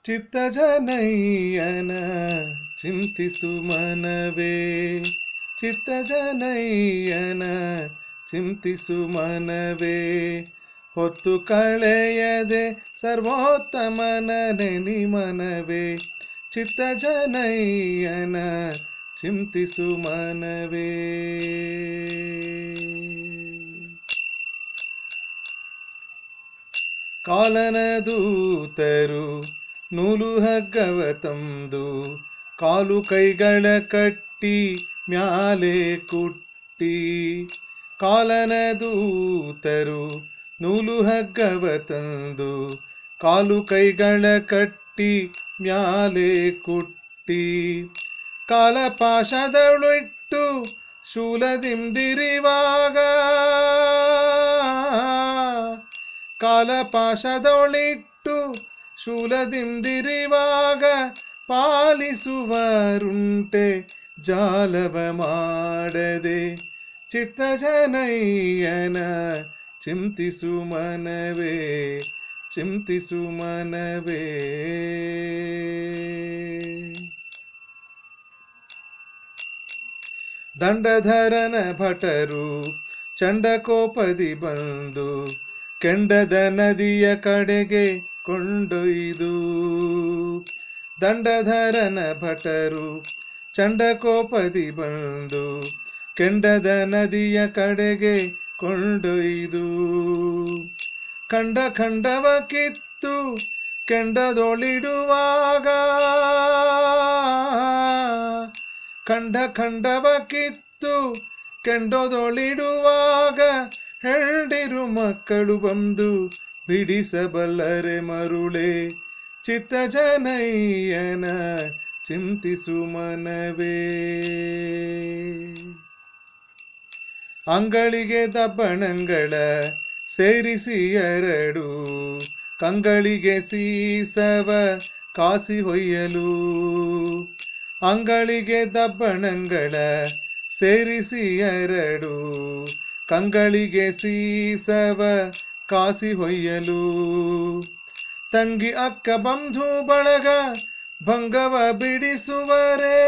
ಚಿತ್ತಜನಯ್ಯನ ಚಿಂತಿಸು ಮನವೇ ಚಿತ್ತಜನಯ್ಯನ ಚಿಂತಿಸು ಮನವೇ ಹೊತ್ತು ಕಳೆಯದೆ ಸರ್ವೋತ್ತಮನ ನೆನಿ ಮನವೇ ಚಿತ್ತಜನಯ್ಯನ ಚಿಂತಿಸು ಮನವೇ ಕಾಲನ ದೂತರು ನೂಲು ಹಗ್ಗವ ತಂದು ಕಾಲು ಕೈಗಳ ಕಟ್ಟಿ ಮ್ಯಾಲೆ ಕುಟ್ಟಿ ಕಾಲನ ದೂತರು ನೂಲು ಹಗ್ಗವ ತಂದು ಕಾಲು ಕೈಗಳ ಕಟ್ಟಿ ಮ್ಯಾಲೆ ಕುಟ್ಟಿ ಕಾಲಪಾಶದಳು ಇಟ್ಟು ಶೂಲದಿಂದಿರಿವಾಗ ಕಾಲಪಾಶದೊಳಿಟ್ಟು ಶೂಲದಿಂದಿರಿವಾಗ ಪಾಲಿಸುವರುಂಟೆ ಜಾಲವ ಮಾಡದೆ ಚಿತ್ತಜನಯ್ಯನ ಚಿಂತಿಸು ಮನವೇ ಚಿಂತಿಸು ಮನವೇ ದಂಡಧರನ ಭಟರು ಚಂಡಕೋಪದಿ ಬಂದು ಕೆಂಡದ ನದಿಯ ಕಡೆಗೆ ಕೊಂಡೊಯ್ದು ದಂಡಧರನ ಭಟರು ಚಂಡಕೋಪದಿ ಬಂದು ಕೆಂಡದ ನದಿಯ ಕಡೆಗೆ ಕೊಂಡೊಯ್ದು ಖಂಡ ಖಂಡವ ಕಿತ್ತು ಕೆಂಡದೊಳಿಡುವಾಗ ಖಂಡ ಖಂಡವ ಕಿತ್ತು ಕೆಂಡದೊಳಿಡುವಾಗ ಹೆಂಡಿರು ಮಕ್ಕಳು ಬಂದು ಬಿಡಿಸಬಲ್ಲರೆ ಮರುಳೆ ಚಿತ್ತಜನಯ್ಯನ ಚಿಂತಿಸು ಮನವೇ ಅಂಗಳಿಗೆ ದಬ್ಬಣಂಗಳ ಸೇರಿಸಿ ಎರಡು ಕಂಗಳಿಗೆ ಸೀಸವ ಕಾಸಿ ಹೊಯ್ಯಲು ಅಂಗಳಿಗೆ ದಬ್ಬಣಂಗಳ ಸೇರಿಸಿ ಎರಡು ಕಂಗಳಿಗೆ ಸೀಸವ ಕಾಸಿ ಹೊಯ್ಯಲು ತಂಗಿ ಅಕ್ಕ ಬಂಧು ಬಳಗ ಭಂಗವ ಬಿಡಿಸುವರೇ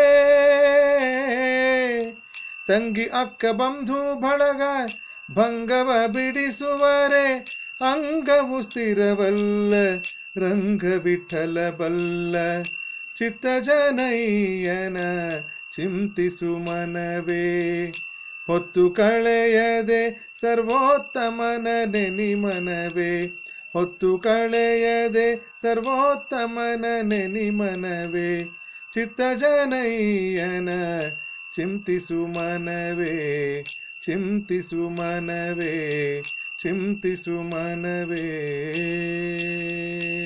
ತಂಗಿ ಅಕ್ಕ ಬಂಧು ಬಳಗ ಭಂಗವ ಬಿಡಿಸುವರೆ ಅಂಗವು ಸ್ಥಿರವಲ್ಲ ರಂಗ ವಿಠಲ ಬಲ್ಲ ಚಿತ್ತಜನಯ್ಯನ ಚಿಂತಿಸು ಮನವೇ ಹೊತ್ತು ಕಳೆಯದೆ ಸರ್ವೋತ್ತಮನ ನೆನಿ ಮನವೇ ಹೊತ್ತು ಕಳೆಯದೆ ಸರ್ವೋತ್ತಮನ ನೆನಿ ಮನವೇ ಚಿತ್ತಜನಯ್ಯನ ಚಿಂತಿಸು ಮನವೇ ಚಿಂತಿಸು ಮನವೇ ಚಿಂತಿಸು ಮನವೇ